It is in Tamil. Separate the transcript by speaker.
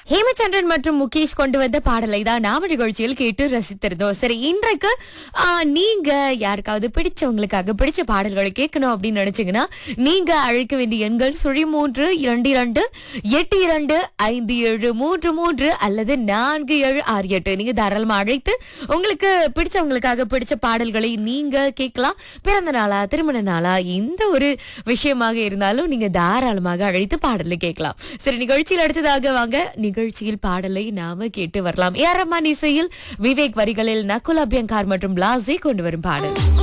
Speaker 1: ஹேமச்சந்திரன் மற்றும் முகேஷ் கொண்டு வந்த பாடலை தான் நாம நிகழ்ச்சியில் கேட்டு ரசித்திருந்தோம் சரி இன்றைக்கு ஆ, நீங்க யாருக்காவது பிடிச்சவங்களுக்காக பிடிச்ச பாடல்களை கேட்கணும் அப்படின்னு நினைச்சீங்கன்னா நீங்க அழைக்க வேண்டிய எண்கள் சுழி மூன்று இரண்டு இரண்டு எட்டு இரண்டு ஐந்து ஏழு மூன்று மூன்று அல்லது நான்கு ஏழு ஆறு எட்டு நீங்க தாராளமா அழைத்து உங்களுக்கு பிடிச்சவங்களுக்காக பிடிச்ச பாடல்களை நீங்க கேட்கலாம் பிறந்த நாளா திருமண நாளா எந்த ஒரு விஷயமாக இருந்தாலும் நீங்க தாராளமாக அழைத்து பாடலை கேட்கலாம் சரி நிகழ்ச்சியில் அடுத்ததாக வாங்க நிகழ்ச்சியில் பாடலை நாம கேட்டு வரலாம் ஏஆர் ரஹ்மான் இசையில் விவேக் வரிகளில் நகுல் அபியங்கார் மற்றும் பிளாஸே கொண்டு வரும் பாடல்